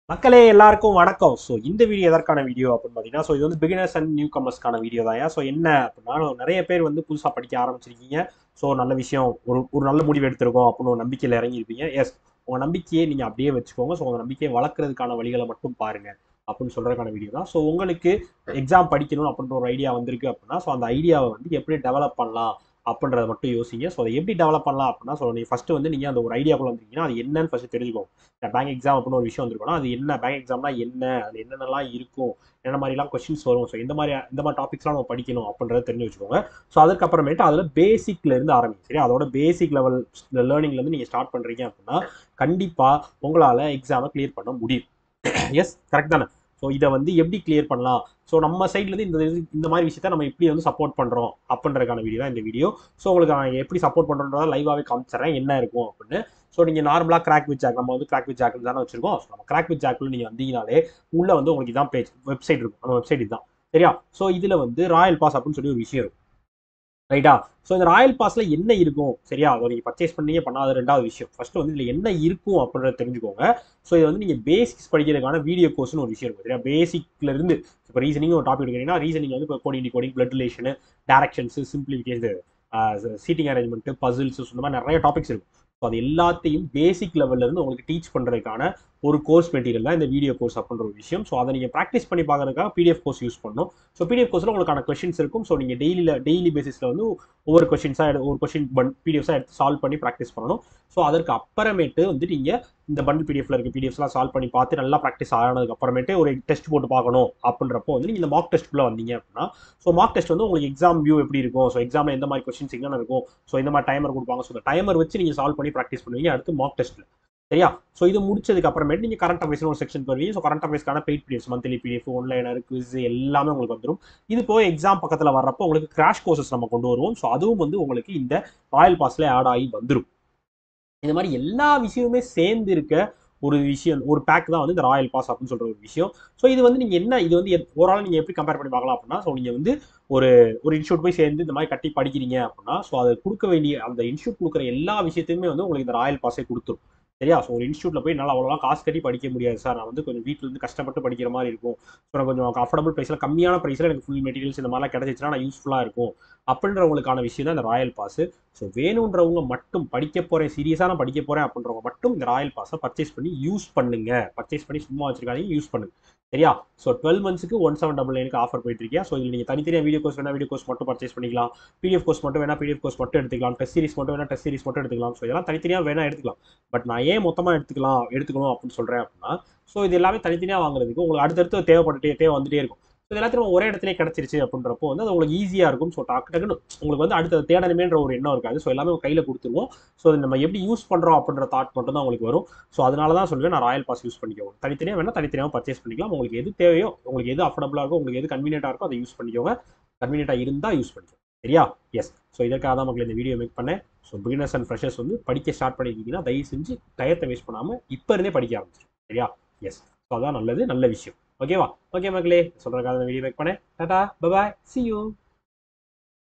மக்களே எல்லாருக்கும் வணக்கம் ஸோ இந்த வீடியோ எதற்கான வீடியோ அப்படின்னு பார்த்தீங்கன்னா ஸோ இது வந்து பிகினர்ஸ் அண்ட் நியூ கமர்ஸ்க்கான வீடியோ தான் ஸோ என்ன அப்படின்னா நிறைய பேர் வந்து புதுசாக படிக்க ஆரம்பிச்சிருக்கீங்க ஸோ நல்ல விஷயம் ஒரு ஒரு நல்ல முடிவு எடுத்திருக்கோம் அப்படின்னு ஒரு நம்பிக்கையில் இறங்கியிருப்பீங்க எஸ் உங்கள் நம்பிக்கையை நீங்கள் அப்படியே வச்சுக்கோங்க ஸோ உங்கள் நம்பிக்கையை வளர்க்குறதுக்கான வழிகளை மட்டும் பாருங்க அப்படின்னு சொல்கிறதுக்கான வீடியோ தான் ஸோ உங்களுக்கு எக்ஸாம் படிக்கணும் அப்படின்ற ஒரு ஐடியா வந்திருக்கு அப்படின்னா ஸோ அந்த ஐடியாவை வந்து எப்படி டெவலப் பண்ணலாம் அப்படின்றத மட்டும் யோசிங்க ஸோ அதை எப்படி டெவலப் பண்ணலாம் அப்படின்னா ஸோ நீங்கள் ஃபஸ்ட்டு வந்து நீங்கள் அந்த ஒரு ஐடியாக்குள்ள வந்தீங்கன்னா அது என்னன்னு ஃபஸ்ட்டு தெரிஞ்சுக்கோங்க பேங்க் எக்ஸாம் அப்படின்னு ஒரு விஷயம் வந்திருக்கோம்னா அது என்ன பேங்க் எக்ஸாம்னா என்ன அது என்னென்னலாம் இருக்கும் என்ன மாதிரிலாம் கொஸ்டின்ஸ் வரும் ஸோ இந்த மாதிரி இந்த மாதிரி டாபிக்ஸ்லாம் நம்ம படிக்கணும் அப்படின்றத தெரிஞ்சு வச்சுக்கோங்க ஸோ அதுக்கப்புறமேட்டு அதில் பேசிக்ல இருந்து ஆரம்பிங்க சரி அதோட பேசிக் லெவல் லேர்னிங்லேருந்து நீங்கள் ஸ்டார்ட் பண்ணுறீங்க அப்படின்னா கண்டிப்பாக உங்களால் எக்ஸாமை கிளியர் பண்ண முடியும் எஸ் கரெக்ட் தானே ஸோ இதை வந்து எப்படி கிளியர் பண்ணலாம் ஸோ நம்ம சைட்லேருந்து இந்த இது- இந்த மாதிரி விஷயத்த நம்ம எப்படி வந்து சப்போர்ட் பண்ணுறோம் அப்படின்றதுக்கான வீடியோ தான் இந்த வீடியோ ஸோ உங்களுக்கு நான் எப்படி சப்போர்ட் பண்ணுறோன்றத லைவாகவே காமிச்சிடுறேன் என்ன இருக்கும் அப்படின்னு ஸோ நீங்கள் நார்மலாக கிராக் வித் ஜாக் நம்ம வந்து கிராக் வித் ஜாக் தானே வச்சிருக்கோம் ஸோ நம்ம கிராக் வித் ஜாக்ல நீங்கள் வந்தீங்கனாலே உள்ளே வந்து உங்களுக்கு இதான் பேஜ் வெப்சைட் இருக்கும் அந்த வெப்சைட் இதுதான் சரியா ஸோ இதில் வந்து ராயல் பாஸ் அப்படின்னு சொல்லி ஒரு விஷயம் இருக்கும் ரைட்டா ஸோ இந்த ராயல் பாஸ்ல என்ன இருக்கும் சரியா அதை நீங்கள் பர்ச்சேஸ் பண்ணீங்க பண்ணாத ரெண்டாவது விஷயம் ஃபர்ஸ்ட் வந்து இதில் என்ன இருக்கும் அப்படின்றத தெரிஞ்சுக்கோங்க ஸோ இது வந்து நீங்கள் பேசிக்ஸ் படிக்கிறதுக்கான வீடியோ கோர்ஸ்னு ஒரு விஷயம் இருக்கும் சரியா பேசிக்ல இருந்து இப்போ ரீசனிங் ஒரு டாபிக் எடுக்கிறீங்கன்னா ரீசனிங் வந்து இப்போ coding coding blood relation directions simplification seating arrangement puzzles இந்த மாதிரி நிறைய டாபிக்ஸ் இருக்கும் ஸோ அது எல்லாத்தையும் பேசிக் லெவல்ல இருந்து உங்களுக்கு டீச் பண்ணுறதுக்கான ஒரு கோர்ஸ் மெட்டீரியல் தான் இந்த வீடியோ கோர்ஸ் அப்படின்ற ஒரு விஷயம் ஸோ அதை நீங்கள் ப்ராக்டிஸ் பண்ணி பார்க்கறதுக்காக பிடிஎஃப் கோர்ஸ் யூஸ் பண்ணணும் ஸோ பிடிஎஃப் கோர்ஸில் உங்களுக்கான கொஷின்ஸ் இருக்கும் ஸோ நீங்கள் டெய்லியில் டெய்லி பேசிஸில் வந்து ஒவ்வொரு கொஷின்ஸாக ஒரு கொஷின் பன் பிடிஎஃப்ஸாக எடுத்து சால்வ் பண்ணி ப்ராக்டிஸ் பண்ணணும் ஸோ அதற்கு அப்புறமேட்டு வந்து நீங்கள் இந்த பண்டில் பிடிஎஃப்ல இருக்க பிடிஎஃப்ஸ்லாம் சால்வ் பண்ணி பார்த்து நல்லா ப்ராக்டிஸ் ஆனதுக்கு அப்புறமேட்டு ஒரு டெஸ்ட் போட்டு பார்க்கணும் அப்படின்றப்போ வந்து நீங்கள் இந்த மார்க் டெஸ்ட்டுக்குள்ளே வந்தீங்க அப்படின்னா ஸோ மார்க் டெஸ்ட் வந்து உங்களுக்கு எக்ஸாம் வியூ எப்படி இருக்கும் ஸோ எக்ஸாமில் எந்த மாதிரி கொஸ்டின்ஸ் என்னென்ன இருக்கும் ஸோ இந்த மாதிரி டைமர் கொடுப்பாங்க ஸோ இந்த டைமர் வச்சு நீங்கள் சால்வ் பண்ணி ப்ராக்டிஸ் பண்ணுவீங்க அடுத்து மார்க் டெஸ்ட்டில் சரியா ஸோ இது முடிச்சதுக்கு அப்புறமேட்டு நீங்கள் கரண்ட் அஃபேர்ஸ்னு ஒரு செக்ஷன் வருவீங்க ஸோ கரண்ட் அஃபேர்ஸ்க்கான paid PDF monthly PDF one liner quiz எல்லாமே உங்களுக்கு வந்துடும் இது போய் எக்ஸாம் பக்கத்தில் வர்றப்போ உங்களுக்கு கிராஷ் கோர்சஸ் நம்ம கொண்டு வருவோம் ஸோ அதுவும் வந்து உங்களுக்கு இந்த ராயல் பாஸ்ல ஆட் ஆகி வந்துடும் இந்த மாதிரி எல்லா விஷயமுமே சேர்ந்து இருக்க ஒரு விஷயம் ஒரு பேக் தான் வந்து இந்த ராயல் பாஸ் அப்படின்னு சொல்ற ஒரு விஷயம் ஸோ இது வந்து நீங்க என்ன இது வந்து எத்- ஒரு ஆள் நீங்க எப்படி கம்பேர் பண்ணி பார்க்கலாம் அப்படின்னா ஸோ நீங்க வந்து ஒரு ஒரு இன்ஸ்டியூட் போய் சேர்ந்து இந்த மாதிரி கட்டி படிக்கிறீங்க அப்படின்னா ஸோ அதை கொடுக்க வேண்டிய அந்த இன்ஸ்டியூட் கொடுக்குற எல்லா விஷயத்தையுமே வந்து உங்களுக்கு இந்த ராயல் பாஸே கொடுத்துரும் சரியா ஸோ ஒரு இன்ஸ்டியூட்ல போய் நல்லா அவ்வளோலாம் காசு கட்டி படிக்க முடியாது சார் நான் வந்து கொஞ்சம் வீட்டில் இருந்து கஷ்டப்பட்டு படிக்கிற மாதிரி இருக்கும் ஸோ நான் கொஞ்சம் அஃபோர்டபுள் ப்ரைஸில் கம்மியான ப்ரைஸில் எனக்கு ஃபுல் மெட்டீரியல்ஸ் இந்த மாதிரிலாம் கிடைச்சிச்சுன்னா நான் யூஸ்ஃபுல்லாக இருக்கும் அப்படின்றவங்களுக்கான விஷயம் தான் இந்த ராயல் பாஸ் ஸோ வேணுன்றவங்க மட்டும் படிக்க போறேன் சீரியஸாக நான் படிக்க போறேன் அப்படின்றவங்க மட்டும் இந்த ராயல் பாஸை பர்ச்சேஸ் பண்ணி யூஸ் பண்ணுங்க பர்ச்சேஸ் பண்ணி சும்மா வச்சிருக்காதீங்க யூஸ் பண்ணுங்க சரியா ஸோ டுவெல் மந்த்ஸ்க்கு ஒன் செவன் டபுள் நைனுக்கு ஆஃபர் போயிட்டு இருக்கியா ஸோ இதில் நீங்கள் தனித்தனியாக வீடியோ கோர்ஸ் வேணா வீடியோ கோர்ஸ் மட்டும் பர்ச்சேஸ் பண்ணிக்கலாம் பிடிஎஃப் கோர்ஸ் மட்டும் வேணா பிடிஎஃப் கோர்ஸ் மட்டும் எடுத்துக்கலாம் டெஸ்ட் சீரிஸ் மட்டும் வேணா டெஸ்ட் சீரிஸ் மட்டும் எடுத்துக்கலாம் ஸோ இதெல்லாம் தனித்தனியாக வேணா எடுத்துக்கலாம் பட் நான் ஏன் மொத்தமாக எடுத்துக்கலாம் எடுத்துக்கணும் அப்படின்னு சொல்கிறேன் அப்படின்னா ஸோ இது எல்லாமே தனித்தனியாக வாங்குறதுக்கு உங்களுக்கு அடுத்தடுத்து தேவைப்பட்டுட்டே தேவை வந்துட்டே இருக்கும் ஸோ இது எல்லாத்தையும் நம்ம ஒரே இடத்துல கிடச்சிருச்சு அப்படின்றப்போ வந்து அது உங்களுக்கு ஈஸியாக இருக்கும் ஸோ டக்கு டக்குன்னு உங்களுக்கு வந்து அடுத்த தேடணுமேன்ற ஒரு எண்ணம் இருக்காது ஸோ எல்லாமே கையில் கொடுத்துருவோம் ஸோ அது நம்ம எப்படி யூஸ் பண்ணுறோம் அப்படின்ற தாட் மட்டும் தான் உங்களுக்கு வரும் ஸோ அதனால தான் சொல்லுவேன் நான் ராயல் பாஸ் யூஸ் பண்ணிக்கோங்க தனித்தனியாக வேணால் தனித்தனியாக பர்ச்சேஸ் பண்ணிக்கலாம் உங்களுக்கு எது தேவையோ உங்களுக்கு எது அஃபோர்டபுளாக இருக்கோ உங்களுக்கு எது கன்வீனியன்ட்டாக இருக்கோ அதை யூஸ் பண்ணிக்கோங்க கன்வீனியன்ட்டாக இருந்தால் யூஸ் பண்ணிக்கோங்க சரியா எஸ் ஸோ இதற்காக தான் மக்கள் இந்த வீடியோ மேக் பண்ணேன் ஸோ பிகினர்ஸ் அண்ட் ஃப்ரெஷர்ஸ் வந்து படிக்க ஸ்டார்ட் பண்ணிருக்கீங்கன்னா தயவு செஞ்சு டயத்தை வேஸ்ட் பண்ணாமல் இப்போ இருந்தே படிக்க ஆரம்பிச்சிடும் சரியா எஸ் ஸோ அதான் நல்லது நல்ல விஷயம் ஓகேவா ஓகே மக்களே சொல்கிறக்காக வீடியோ மேக் பண்ணேன் டாடா பபாய் see you